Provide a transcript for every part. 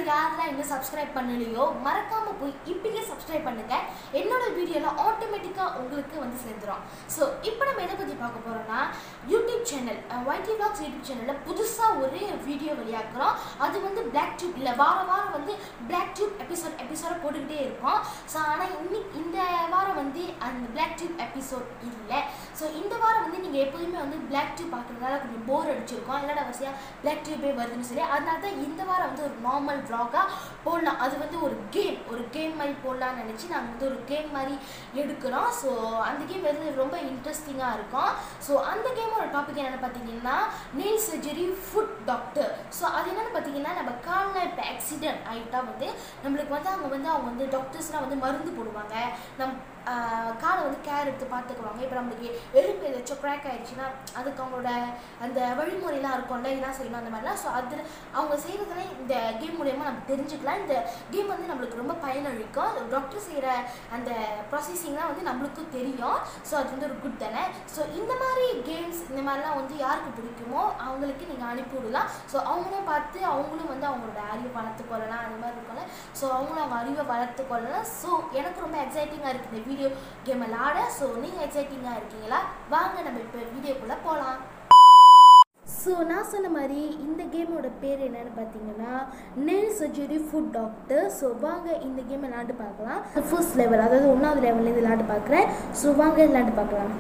Channel யாரெல்லாம் இன்னும் subscribe பண்ணலையோ மறக்காம போய் இப்பயே சப்ஸ்கிரைப் பண்ணுங்க என்னோட வீடியோலாம் ஆட்டோமேட்டிக்காக உங்களுக்கு வந்து சேர்ந்துடும் ஸோ இப்போ நம்ம எதை பற்றி பார்க்க போகிறோம்னா YouTube channel YT vlogs YouTube சேனலில் புதுசாக ஒரு வீடியோ வெளியாக்குறோம் அது வந்து பிளாக் டியூப் இல்லை வார வாரம் வந்து பிளாக் டியூப் எபிசோட் எபிசோட போட்டுக்கிட்டே இருப்போம் ஸோ ஆனால் இன்னைக்கு இந்த வாரம் வந்து அந்த பிளாக் டியூப் எபிசோட் இல்லை ஸோ இந்த வாரம் வந்து நீங்கள் எப்போதுமே வந்து பிளாக் டியூப் பார்க்குறதுனால கொஞ்சம் போர் அடிச்சிருக்கோம் இல்லைடா வசதியாக பிளாக் டியூபே வருதுன்னு சொல்லி அதனால தான் இந்த வாரம் வந்து ஒரு நார்மல் vlog-ஆ போடலாம் அது வந்து ஒரு கேம் ஒரு கேம் மாதிரி போடலாம்னு நினச்சி நாங்கள் வந்து ஒரு கேம் மாதிரி எடுக்கிறோம் ஸோ அந்த கேம் வந்து ரொம்ப இன்ட்ரெஸ்டிங்காக இருக்கும் ஸோ அந்த கேமோட டாபிக் என்னென்னு பார்த்தீங்கன்னா nail surgery foot doctor so அது என்னென்னு பார்த்தீங்கன்னா நம்ம காலில் இப்போ ஆக்சிடென்ட் ஆகிட்டா வந்து நம்மளுக்கு வந்து அவங்க வந்து அவங்க வந்து டாக்டர்ஸ்லாம் வந்து மருந்து போடுவாங்க நம் ஆஹ் காலை வந்து கேர் எடுத்து பார்த்துக்குவாங்க இப்போ நம்மளுக்கு எலும்பு ஏதாச்சும் க்ராக் ஆயிடுச்சுன்னா அதுக்கு அவங்களோட அந்த வழிமுறைலாம் இருக்கும்ல இதெல்லாம் செய்யணும் அந்த மாதிரிலாம் ஸோ அதில் அவங்க செய்கிறதுலாம் இந்த கேம் மூலயமா நம்ம தெரிஞ்சுக்கலாம் இந்த கேம் வந்து நம்மளுக்கு ரொம்ப பயனளிக்கும் டாக்டர் செய்கிற அந்த ப்ராசஸிங்லாம் வந்து நம்மளுக்கும் தெரியும் ஸோ அது வந்து ஒரு குட் தானே ஸோ இந்த மாதிரி கேம்ஸ் இந்த மாதிரிலாம் வந்து யாருக்கு பிடிக்குமோ அவங்களுக்கு நீங்கள் அனுப்பி விடலாம் ஸோ அவங்களும் பார்த்து அவங்களும் வந்து அவங்களோட அறிவை வளர்த்து கொள்ளலாம் அந்த மாதிரி இருக்கும்ல ஸோ அவங்களும் அவங்க அறிவை வளர்த்து கொள்ளலாம் ஸோ எனக்கு ரொம்ப எக்ஸைட்டிங்காக இருக்குது இந்த வீடியோ கேம் விளாட ஸோ நீங்கள் எக்ஸைட்டிங்காக இருக்கீங்களா வாங்க நம்ம இப்போ வீடியோக்குள்ளே போகலாம் ஸோ நான் சொன்ன மாதிரி இந்த கேமோட பேர் என்னன்னு பார்த்தீங்கன்னா நெல் சர்ஜரி ஃபுட் டாக்டர் ஸோ வாங்க இந்த கேம் விளாண்டு பார்க்கலாம் ஃபர்ஸ்ட் லெவல் அதாவது ஒன்றாவது லெவல்லேருந்து விளாண்டு பார்க்குறேன் ஸோ வாங்க விளாண்டு பார்க்கலாம்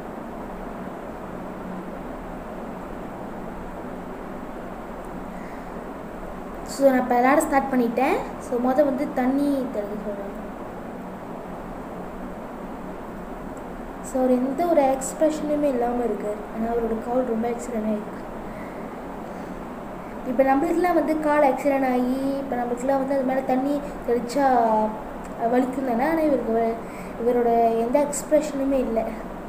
ஸோ நான் இப்போ விளாட ஸ்டார்ட் பண்ணிட்டேன் ஸோ மொதல் வந்து தண்ணி தெளிக்க சொல்கிறேன் ஸோ அவர் எந்த ஒரு எக்ஸ்ப்ரெஷனுமே இல்லாமல் இருக்கார் ஆனால் அவரோட கால் ரொம்ப ஆக்சிடென்ட் ஆகிருக்கு இப்போ நம்மளுக்குலாம் வந்து கால் ஆக்சிடென்ட் ஆகி இப்போ நம்மளுக்குலாம் வந்து அது மேலே தண்ணி தெளிச்சா வலிக்கும் தானே ஆனால் இவருக்கு வ- இவரோட எந்த எக்ஸ்ப்ரெஷனுமே இல்லை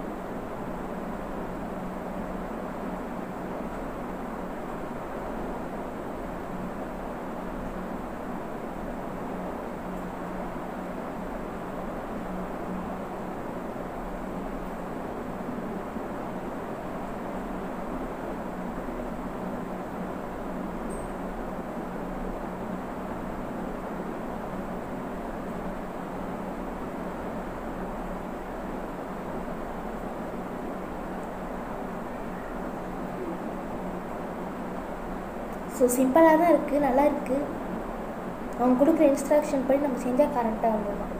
ஸோ சிம்பிளாக தான் இருக்குது நல்லா இருக்குது அவங்க கொடுக்குற இன்ஸ்ட்ரக்ஷன் படி நம்ம செஞ்சால் கரெக்டாக வந்துடும்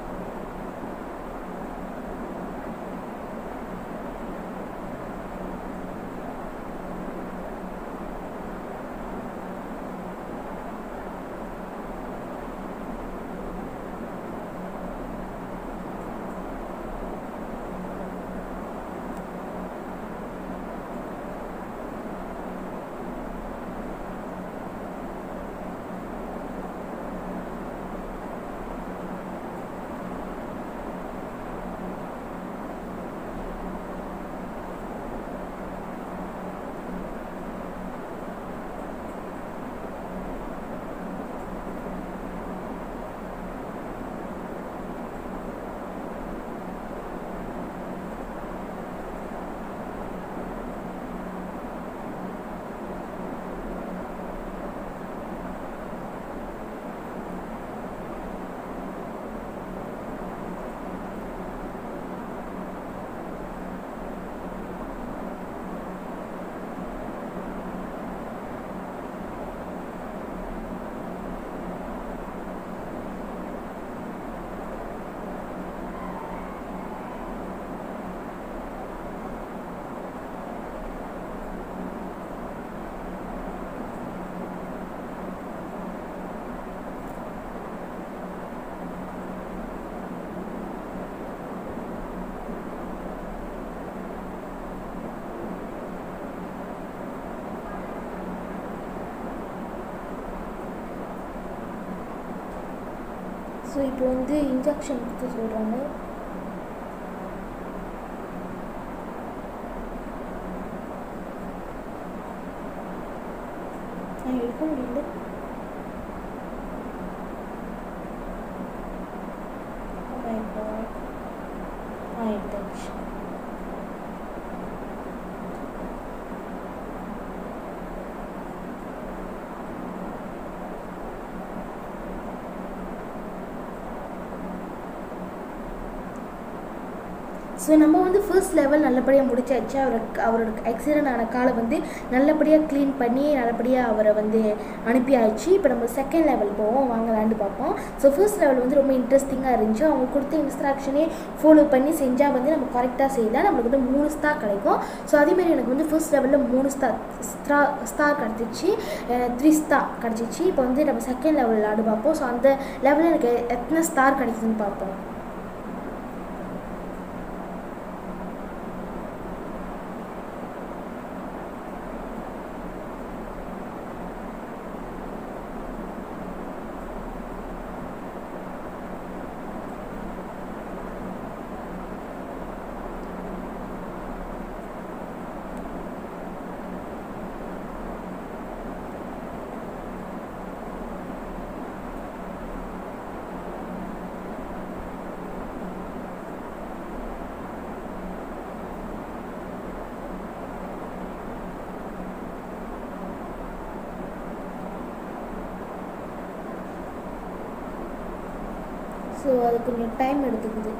ஸோ இப்போ வந்து இன்ஜெக்ஷன் கொடுத்து சொல்கிறாங்க நான் எடுக்க முடியல ஆயிடுச்சு ஸோ நம்ம வந்து ஃபர்ஸ்ட் லெவல் நல்லபடியாக முடிச்சாச்சு அவருக்கு அவரோட ஆக்சிடென்ட் ஆன காலை வந்து நல்லபடியாக க்ளீன் பண்ணி நல்லபடியாக அவரை வந்து அனுப்பியாச்சு இப்போ நம்ம செகண்ட் லெவல் போவோம் வாங்க விளாண்டு பார்ப்போம் ஸோ ஃபர்ஸ்ட் லெவல் வந்து ரொம்ப இன்ட்ரெஸ்டிங்காக இருந்துச்சு அவங்க கொடுத்த இன்ஸ்ட்ரக்ஷனே ஃபாலோ பண்ணி செஞ்சால் வந்து நம்ம கரெக்டாக செய்தால் நம்மளுக்கு வந்து மூணு ஸ்டார் கிடைக்கும் ஸோ அதேமாரி எனக்கு வந்து ஃபர்ஸ்ட் லெவலில் மூணு ஸ்டார் ஸ்டார் ஸ்டார் கிடச்சிச்சு த்ரீ ஸ்டார் கிடச்சிச்சு இப்போ வந்து நம்ம செகண்ட் லெவல் விளாண்டு பார்ப்போம் ஸோ அந்த லெவலில் எனக்கு எத்தனை ஸ்டார் கிடைக்குதுன்னு பார்ப்போம் ஸோ அது கொஞ்சம் டைம் எடுத்துக்குது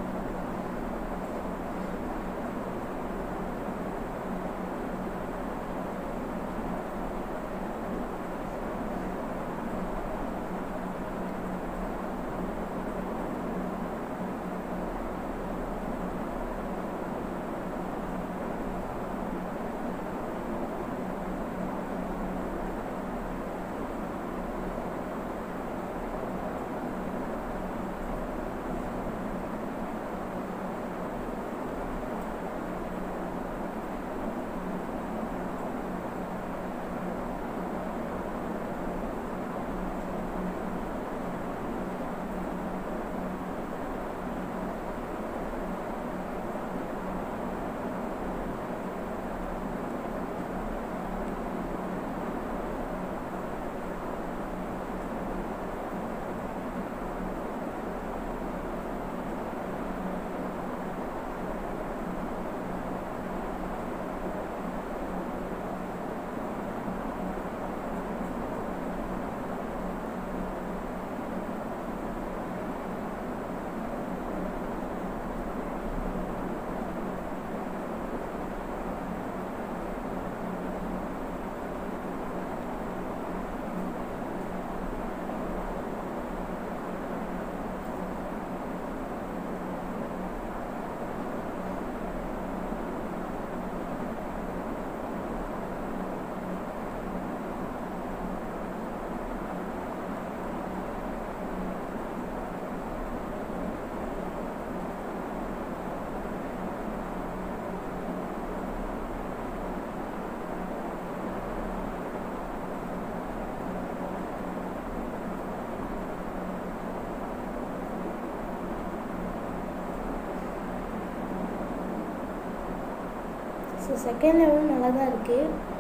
ஸோ செகண்ட் லெவலும் நல்லா தான் இருக்குது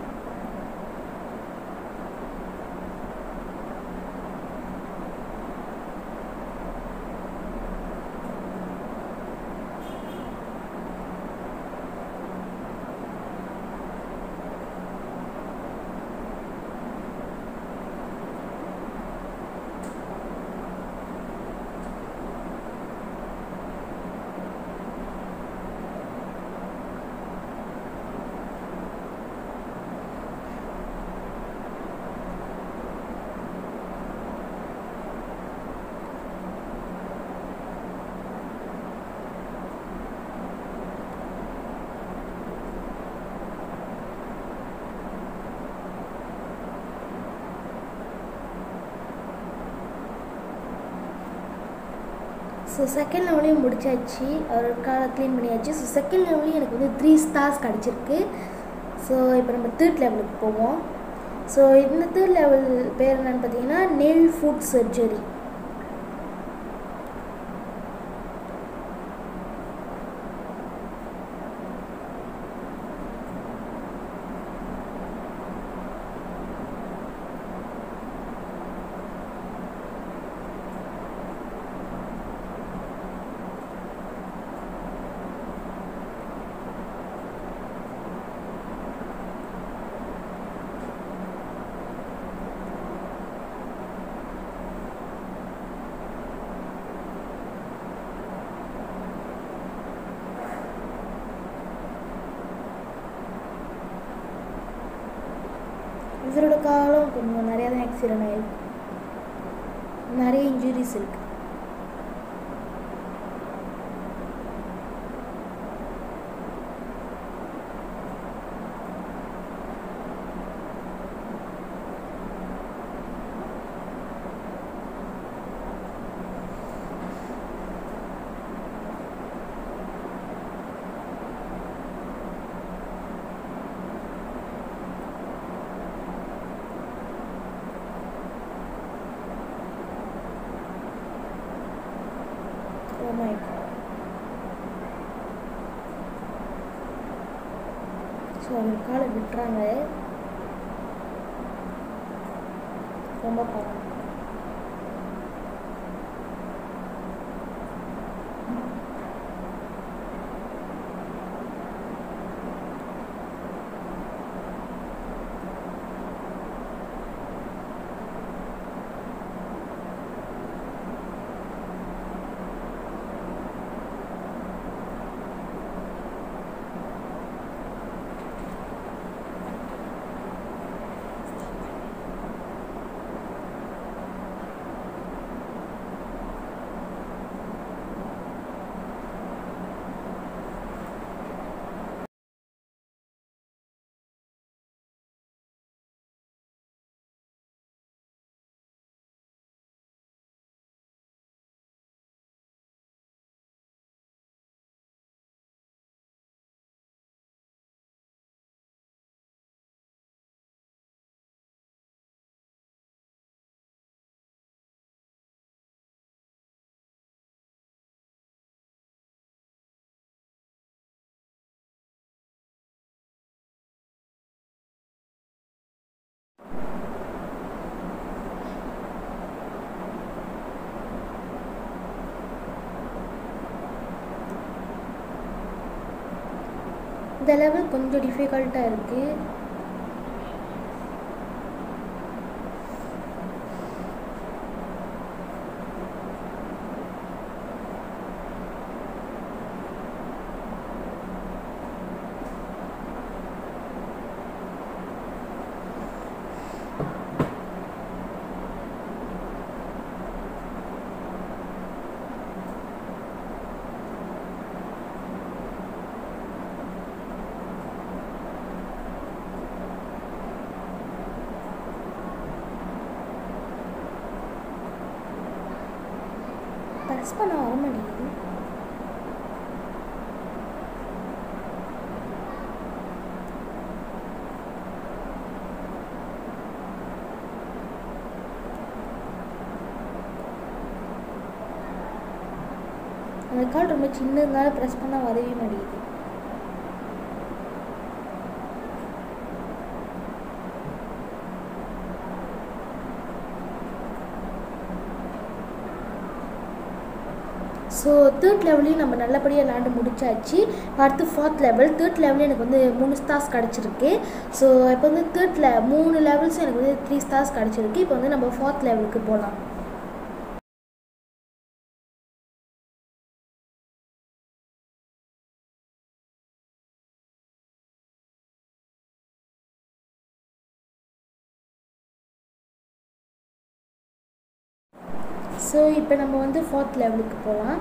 ஸோ செகண்ட் லெவலையும் முடிச்சாச்சு அவர் காலை க்ளீன் பண்ணியாச்சு ஸோ செகண்ட் லெவலையும் எனக்கு வந்து த்ரீ ஸ்டார்ஸ் கிடச்சிருக்கு ஸோ இப்போ நம்ம தேர்ட் லெவலுக்கு போவோம் ஸோ இந்த தேர்ட் லெவல் பேர் என்னன்னு பார்த்தீங்கன்னா நெல் ஃபுட் சர்ஜரி இவரோட காலம் கொஞ்சம் நிறையா தான் ஆக்சிடென்ட் ஆயிருக்கு நிறைய இன்ஜுரிஸ் இருக்கு Oh my god. ஸோ அவங்க காலை விட்டுறாங்க ரொம்ப பாவம் இந்த லெவல் கொஞ்சம் டிஃபிகல்ட்டாக இருக்குது ப்ரெஸ் பண்ண வர மாட்டேங்குது அந்த கால் ரொம்ப சின்னதுனால ப்ரெஸ் பண்ணால் வரவே மாட்டேங்குது ஸோ தேர்ட் லெவலையும் நம்ம நல்லபடியாக விளாண்டு முடிச்சாச்சு அடுத்து ஃபோர்த் லெவல் தேர்ட் லெவலில் எனக்கு வந்து மூணு ஸ்டார்ஸ் கிடச்சிருக்கு ஸோ இப்போ வந்து தேர்ட் லெ மூணு லெவல்ஸும் எனக்கு வந்து த்ரீ ஸ்டார்ஸ் கிடச்சிருக்கு இப்போ வந்து நம்ம ஃபோர்த் லெவலுக்கு போகலாம் ஸோ இப்போ நம்ம வந்து ஃபோர்த் லெவலுக்கு போகலாம்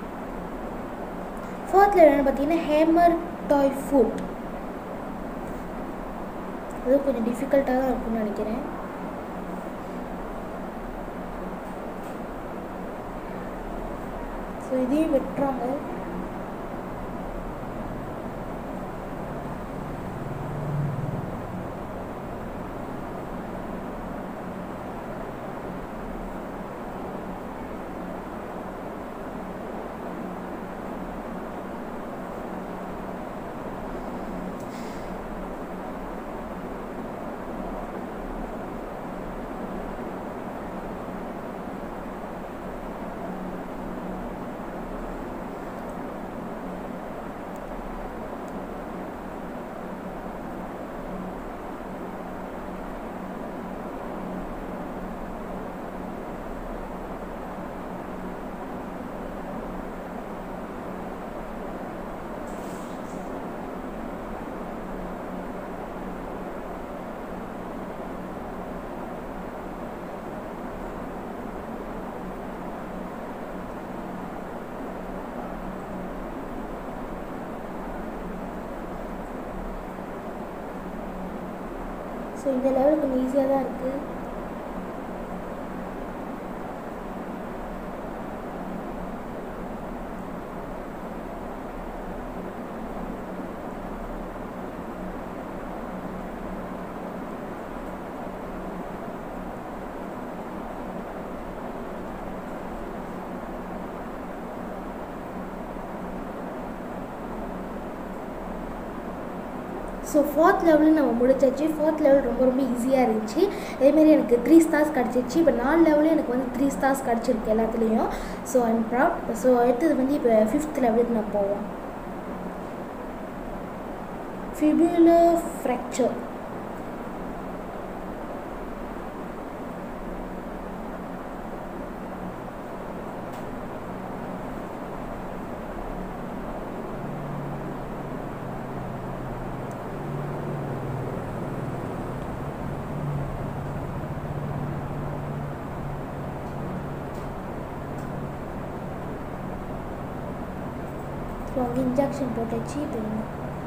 ஃபோர்த் லெவல் பார்த்தீங்கன்னா ஹேமர் டாய் ஃபுட் அது கொஞ்சம் டிஃபிகல்ட்டாக தான் இருக்கும்னு நினைக்கிறேன் ஸோ இதையும் வெட்டுறாங்க ஸோ இந்த லெவல் கொஞ்சம் ஈஸியாக தான் இருக்குது ஸோ ஃபோர்த் லெவலும் நம்ம முடிச்சாச்சு ஃபோர்த் லெவல் ரொம்ப ரொம்ப ஈஸியாக இருந்துச்சு அதேமாரி எனக்கு த்ரீ ஸ்டார்ஸ் கிடச்சிச்சு இப்போ நாலு லெவலும் எனக்கு வந்து த்ரீ ஸ்டார்ஸ் கிடச்சிருக்கு எல்லாத்துலேயும் ஸோ ஐம் ப்ரவுட் ஸோ அடுத்தது வந்து இப்போ ஃபிஃப்த் லெவலுக்கு நான் போவோம் ஃபிபியூலர் ஃப்ராக்சர் ஸோ அங்கே இன்ஜெக்ஷன் போட்டாச்சு இப்போ என்ன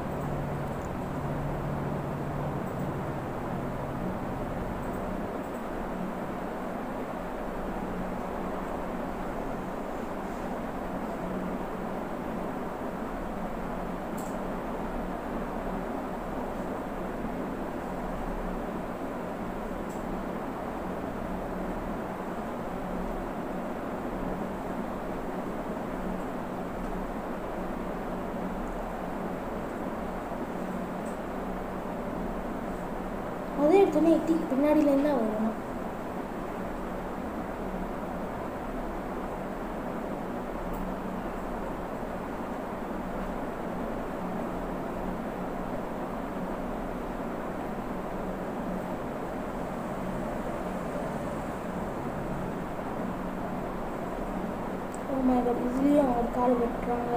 அதே எடுத்தோன்னே எட்டிக்கு பின்னாடியிலேருந்து தான் வரணும் ஓ மை காட் இதுலேயும் அவர் கால் வெட்டுறாங்க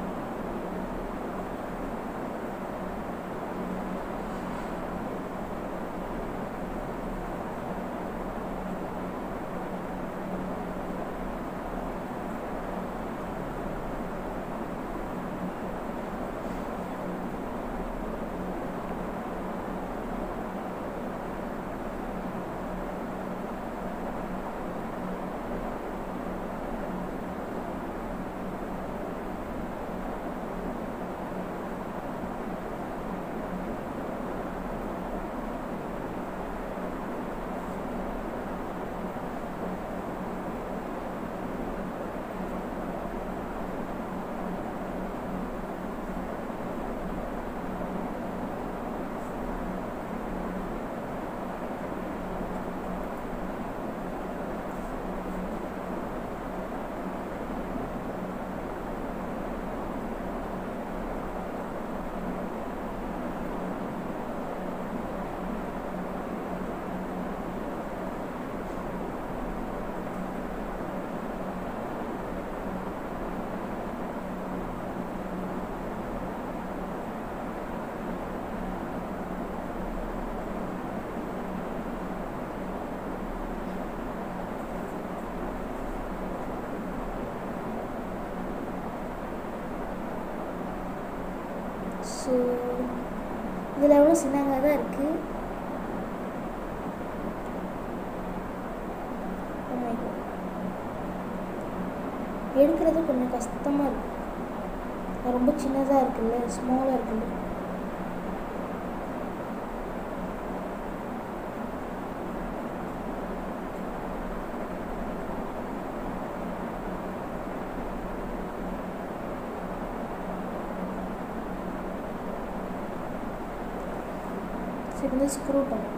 ஸோ இதில் எவ்வளோ சின்னங்க தான் இருக்குது எடுக்கிறது கொஞ்சம் கஷ்டமாக இருக்கு அது ரொம்ப சின்னதாக இருக்குல்ல ஸ்மாலாக இருக்குல்ல சரி வந்து ஸ்க்ரூ பண்ணணும்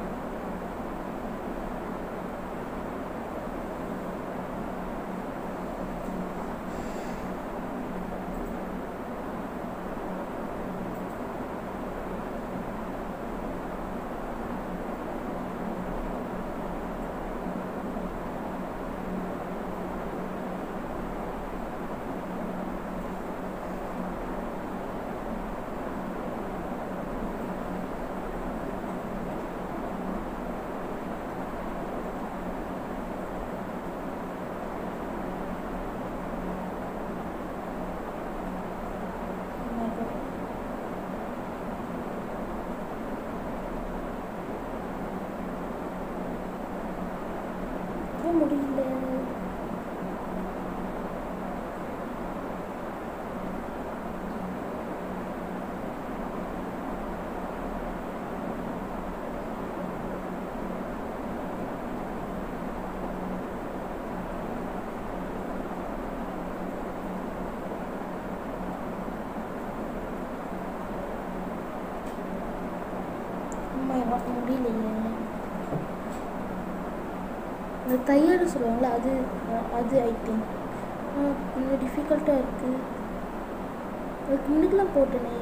அந்த தையல் சொல்லுவாங்களே அது அஹ், அது ஐ திங்க் கொஞ்சம் டிஃபிகல்ட்டாக இருக்குது அதுக்கு முன்னுக்கெலாம் போட்டேனே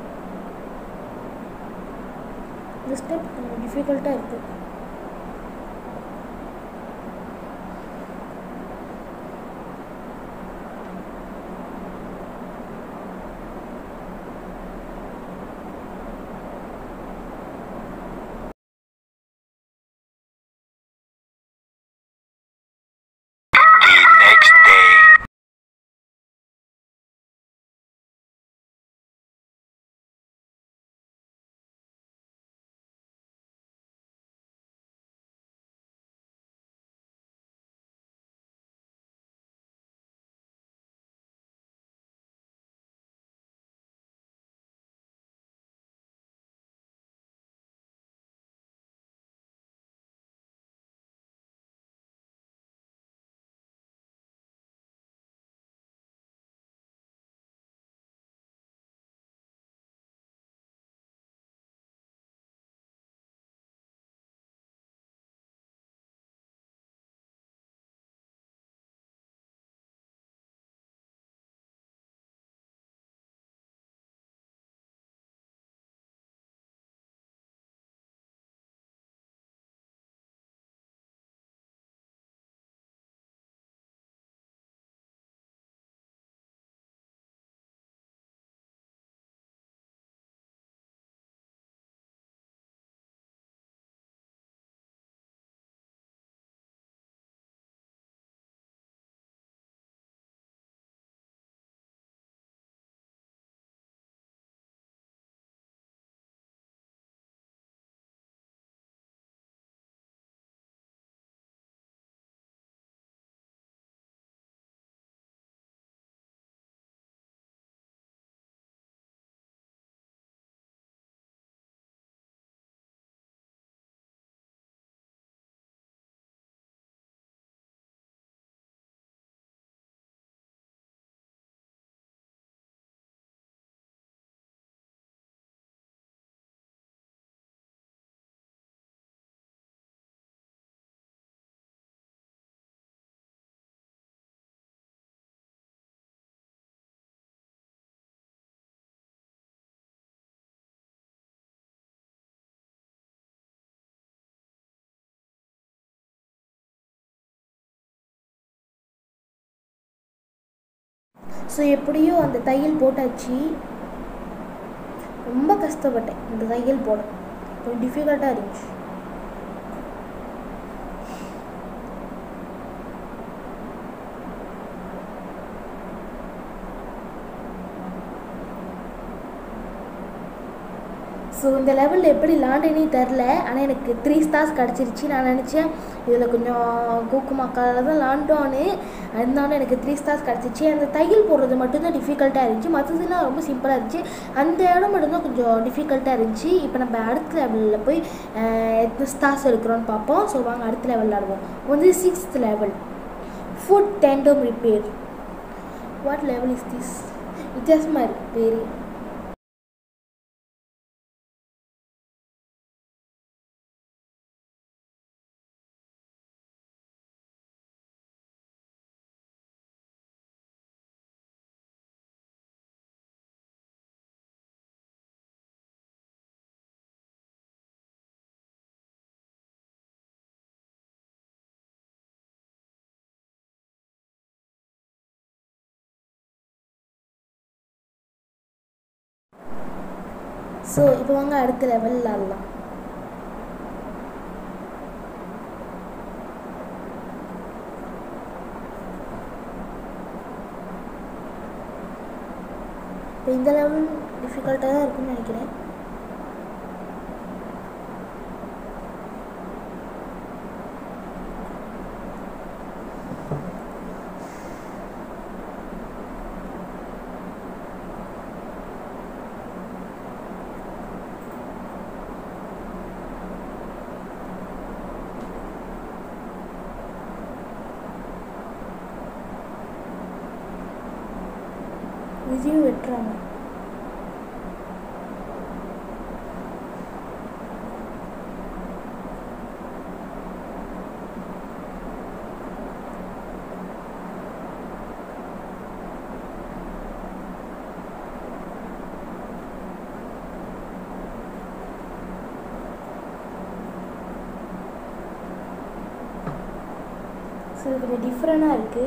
இந்த ஸ்டெப் கொஞ்சம் டிஃபிகல்ட்டாக இருக்குது The next day. ஸோ எப்படியோ அந்த தையல் போட்டாச்சு ரொம்ப கஷ்டப்பட்டேன் இந்த தையல் போட கொஞ்சம் டிஃபிகல்ட்டாக இருந்துச்சு ஸோ இந்த லெவலில் எப்படி லாண்டனே தெரில ஆனால் எனக்கு த்ரீ ஸ்டார்ஸ் கிடச்சிருச்சு நான் நினச்சேன் இதில் கொஞ்சம் கூக்குமாக்கால் தான் லாண்டோன்னு இருந்தாலும் எனக்கு த்ரீ ஸ்டார்ஸ் கிடச்சிச்சு அந்த தையல் போடுறது மட்டும்தான் டிஃபிகல்ட்டாக இருந்துச்சு மற்றதுலாம் ரொம்ப சிம்பிளாக இருந்துச்சு அந்த இடம் மட்டும்தான் கொஞ்சம் டிஃபிகல்ட்டாக இருந்துச்சு இப்போ நம்ம அடுத்த லெவலில் போய் அஹ், எத்தனை ஸ்டார்ஸ் எடுக்கிறோன்னு பார்ப்போம் ஸோ வாங்க அடுத்த லெவல் விளாடுவோம் வந்து sixth level foot tendon repair what level is this வித்தியாசமாக இருக்குது பேர் ஸோ இப்போ வாங்க அடுத்த லெவல் விளாடலாம் இப்போ இந்த லெவல் டிஃபிகல்ட்டாக தான் இருக்கும்னு நினைக்கிறேன் இதையும் வெட்டுறாங்க ஸோ இது கொஞ்சம் டிஃப்ரெண்ட்டாக இருக்குது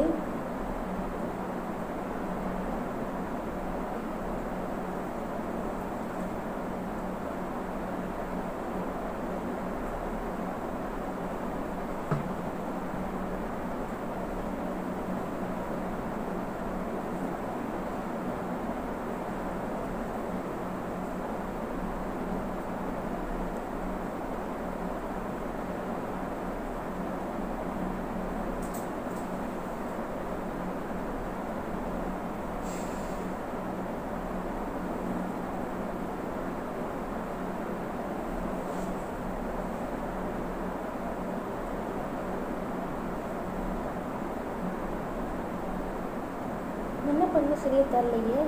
என்ன பண்ண சரியா தரலையே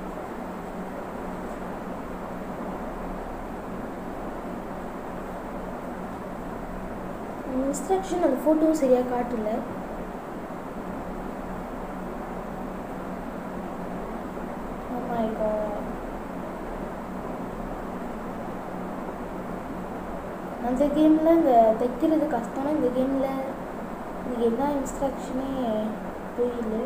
இன்ஸ்ட்ரக்ஷன் அந்த ஃபோட்டோவும் சரியாக காட்டல Oh my god. அந்த கேமில் இந்த தைக்கிறது கஷ்டம்னா இந்த கேமில் இது என்ன இன்ஸ்ட்ரக்ஷனே புரியல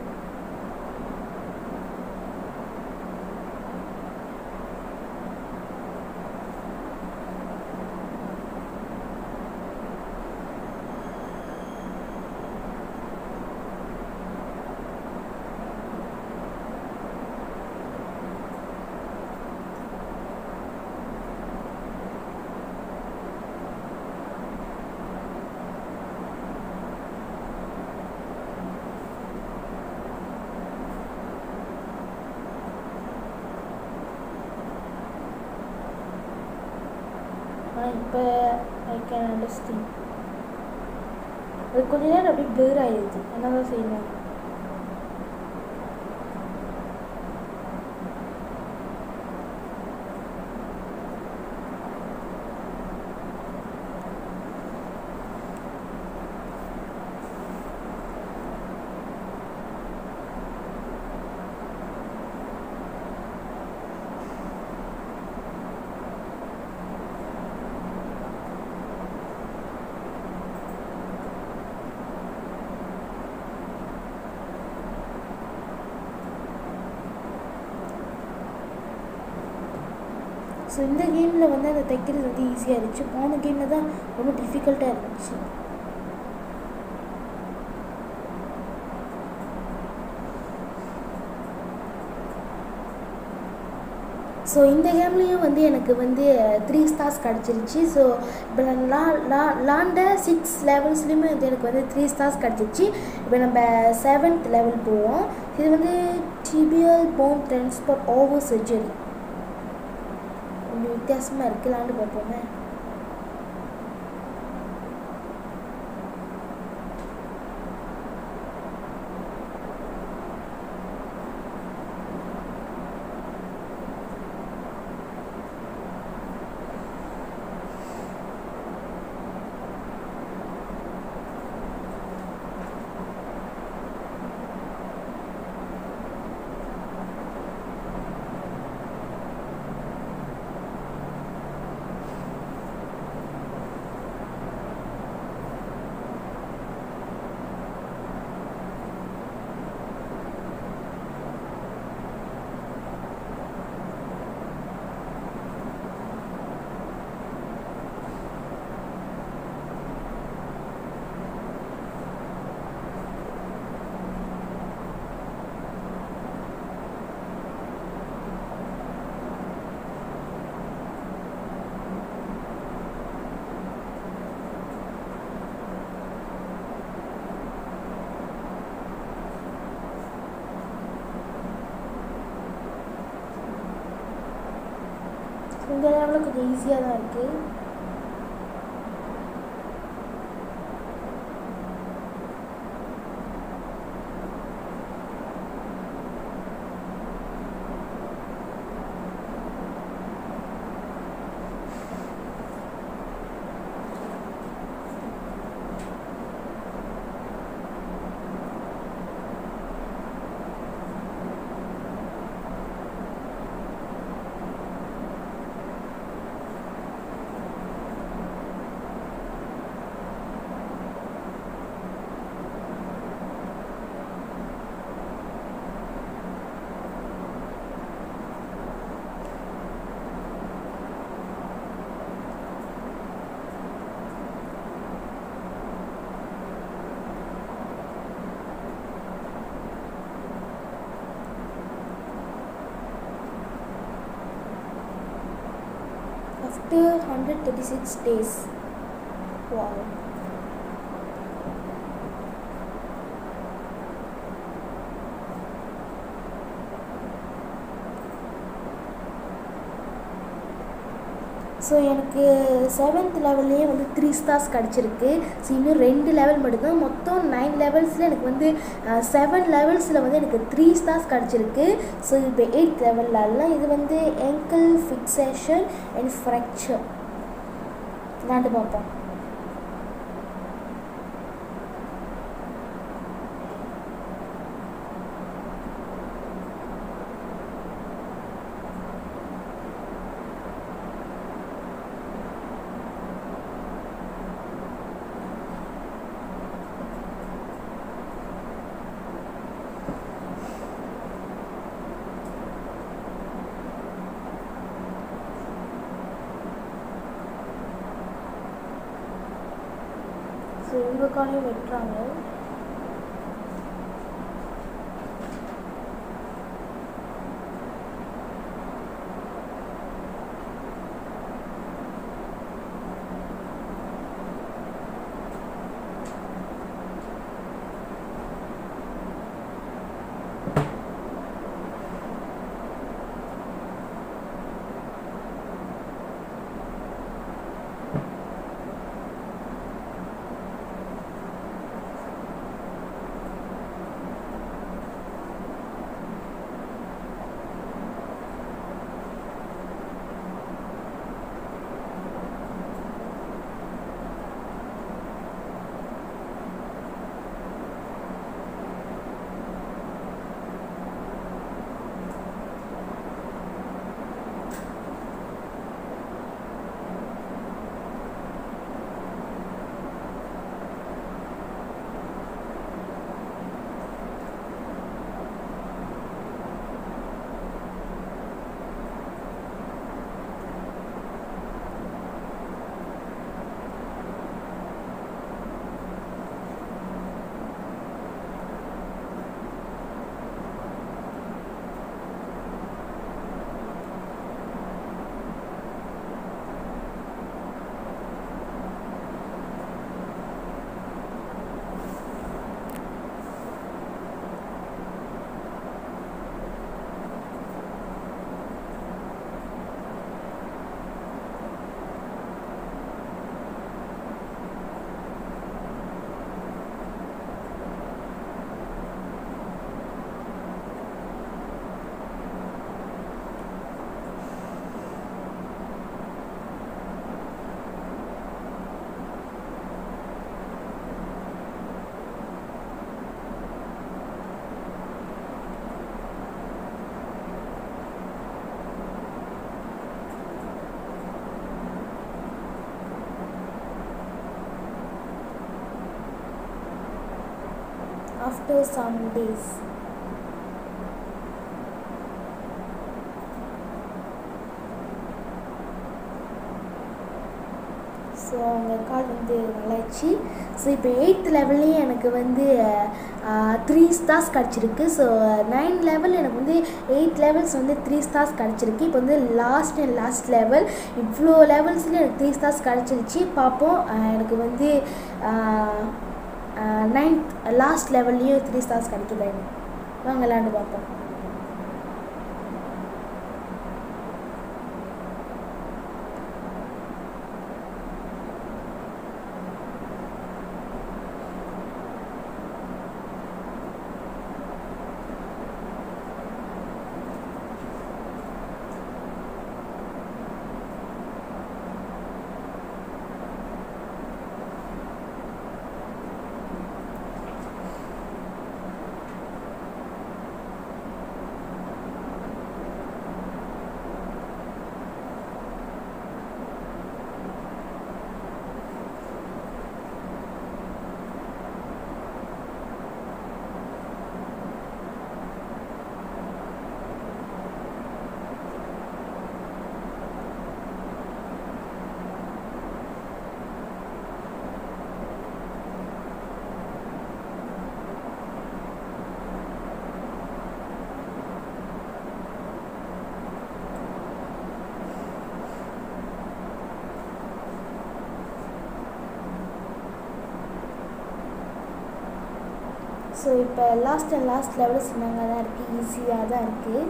ஆனால் இப்போ ஐ கேன் அண்டர்ஸ்டாண்ட் அது கொஞ்ச நேரம் அப்படியே பிளர் ஆயிடுது என்ன தான் செய்யணும் ஸோ இந்த கேமில் வந்து அதை தைக்கிறது வந்து ஈஸியாக இருந்துச்சு போன கேமில் தான் ரொம்ப டிஃபிகல்ட்டாக இருந்துச்சு ஸோ இந்த கேம்லேயும் வந்து எனக்கு வந்து த்ரீ ஸ்டார்ஸ் கிடச்சிருச்சு ஸோ இப்போ நான் லா லா லாண்ட சிக்ஸ் லெவல்ஸ்லேயுமே வந்து எனக்கு வந்து த்ரீ ஸ்டார்ஸ் கிடச்சிருச்சு இப்போ நம்ம செவன்த் லெவல் போவோம் இது வந்து tibial bone transport over surgery கொஞ்சம் வித்தியாசமாக இருக்குது லாண்டு பார்ப்போமே இந்த லெவலில் கொஞ்சம் ஈஸியாக தான் இருக்குது after 136 days wow ஸோ எனக்கு செவன்த் லெவல்லையே வந்து த்ரீ ஸ்டார்ஸ் கிடச்சிருக்கு ஸோ இன்னும் ரெண்டு லெவல் மட்டும்தான் மொத்தம் நைன் லெவல்ஸில் எனக்கு வந்து செவன் லெவல்ஸில் வந்து எனக்கு த்ரீ ஸ்டார்ஸ் கிடச்சிருக்கு ஸோ இப்போ எயிட் லெவல்லாம் இது வந்து எங்கிள் ஃபிக்ஸேஷன் அண்ட் ஃப்ராக்சர் விளாண்டு பார்ப்போம் ஸோ இந்த காலையும் வெட்டுறாங்க after some days. ஸோ அவங்க கால் வந்து நல்லாச்சு ஸோ இப்போ எயித் லெவல்லையும் எனக்கு வந்து த்ரீ ஸ்டார்ஸ் கிடச்சிருக்கு ஸோ நைன் லெவல் எனக்கு வந்து எயிட் லெவல்ஸ் வந்து த்ரீ ஸ்டார்ஸ் கிடச்சிருக்கு இப்போ வந்து லாஸ்ட் அண்ட் லாஸ்ட் லெவல் இவ்வளோ லெவல்ஸில் எனக்கு த்ரீ ஸ்டார்ஸ் கிடச்சிருச்சு பார்ப்போம் அஹ் எனக்கு வந்து நைன்த் லாஸ்ட் லெவல்லையும் த்ரீ ஸ்டார்ஸ் கிடைக்குதான்னு வாங்க விளாண்டு பார்ப்போம் ஸோ இப்போ லாஸ்ட் அண்ட் லாஸ்ட் லெவலில் சொன்னாங்க தான் இருக்குது ஈஸியாக தான் இருக்குது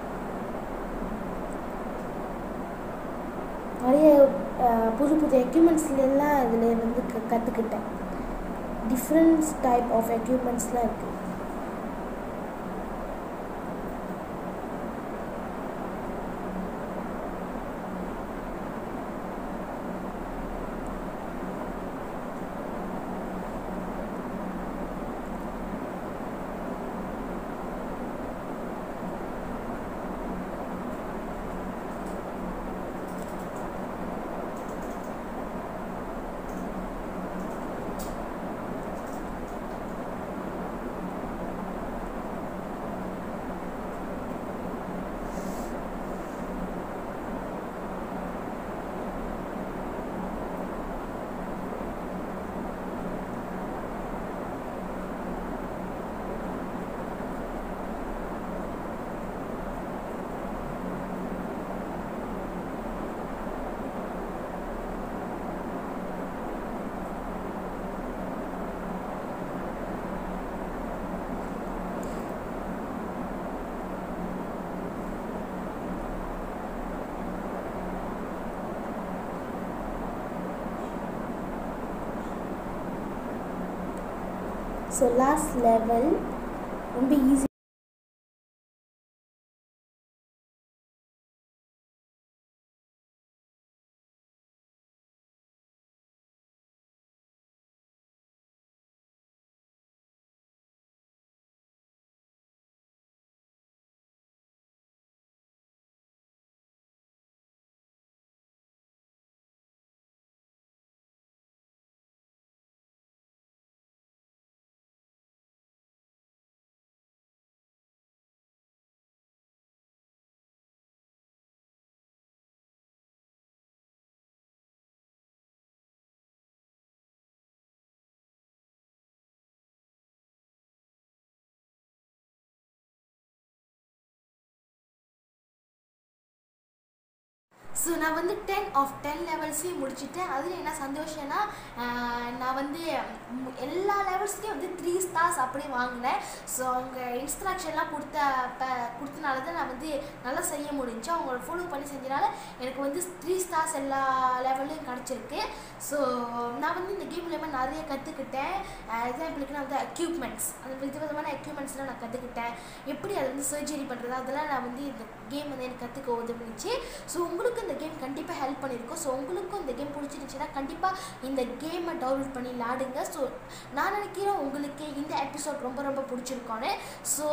நிறைய அஹ், புது புது எக்யூப்மெண்ட்ஸ்லாம் இதில் வந்து க கற்றுக்கிட்டேன் டிஃப்ரெண்ட்ஸ் டைப் ஆஃப் எக்யூப்மெண்ட்ஸ்லாம் இருக்குது ஸோ லாஸ்ட் லெவல் ரொம்ப ஈஸி ஸோ நான் வந்து டென் ஆஃப் டென் லெவல்ஸையும் முடிச்சுட்டேன் அதில் என்ன சந்தோஷம்னா ஆஹ், நான் வந்து ம், எல்லா லெவல்ஸ்லேயும் வந்து த்ரீ ஸ்டார்ஸ் அப்படியே வாங்கினேன் ஸோ அவங்க இன்ஸ்ட்ரக்ஷன்லாம் கொடுத்த ப கொடுத்தனால தான் நான் வந்து நல்லா செய்ய முடிஞ்சு அவங்க ஃபாலோ பண்ணி செஞ்சனால எனக்கு வந்து த்ரீ ஸ்டார்ஸ் எல்லா லெவல்லையும் கிடச்சிருக்கு ஸோ நான் வந்து இந்த கேம் மூலயமா நிறைய கற்றுக்கிட்டேன் எக்ஸாம்பிளுக்கு நான் வந்து எக்யூப்மெண்ட்ஸ் அந்த வித விதமான எக்யூப்மெண்ட்ஸ்லாம் நான் கற்றுக்கிட்டேன் எப்படி அதை வந்து சர்ஜரி பண்ணுறது அதெல்லாம் நான் வந்து இந்த கேம் வந்து எனக்கு கற்றுக்க உதவுனுச்சு ஸோ உங்களுக்கு இந்த கேம் கண்டிப்பாக ஹெல்ப் பண்ணியிருக்கும் ஸோ உங்களுக்கும் இந்த கேம் பிடிச்சிருந்துச்சுன்னா கண்டிப்பாக இந்த கேமை டவுன்லோட் பண்ணி விளாடுங்க ஸோ நான் நினைக்கிறேன் உங்களுக்கு இந்த எபிசோட் ரொம்ப ரொம்ப பிடிச்சிருக்கோன்னு ஸோ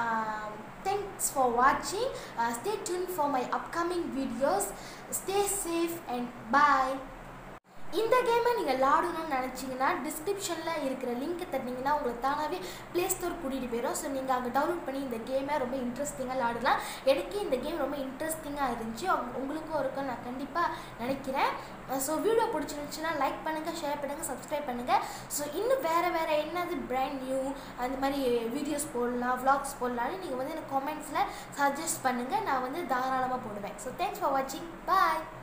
தேங்க்ஸ் ஃபார் வாட்சிங் stay tune for my upcoming videos stay safe and bye இந்த கேமை நீங்கள் விளாடணும்னு நினச்சிங்கன்னா டிஸ்கிரிப்ஷனில் இருக்கிற லிங்க்கை தட்டினீங்கன்னா உங்களுக்கு தானாகவே ப்ளே ஸ்டோர் கூட்டிகிட்டு போயிடும் ஸோ நீங்கள் அங்கே டவுன்லோட் பண்ணி இந்த கேமை ரொம்ப இன்ட்ரெஸ்டிங்காக விளாடலாம் எனக்கு இந்த கேம் ரொம்ப இன்ட்ரெஸ்டிங்காக இருந்துச்சு உங்க- உங்களுக்கும் இருக்கும் நான் கண்டிப்பாக நினைக்கிறேன் ஸோ வீடியோ பிடிச்சிருந்துச்சுன்னா லைக் பண்ணுங்கள் ஷேர் பண்ணுங்கள் சப்ஸ்கிரைப் பண்ணுங்கள் ஸோ இன்னும் வேறு வேறு என்னது பிராண்ட் நியூ அந்த மாதிரி வீடியோஸ் போடலாம் vlogs போடலாம்னு நீங்கள் வந்து எனக்கு கமெண்ட்ஸில் சஜஸ்ட் பண்ணுங்கள் நான் வந்து தாராளமாக போடுவேன் ஸோ தேங்க்ஸ் ஃபார் வாட்சிங் பாய்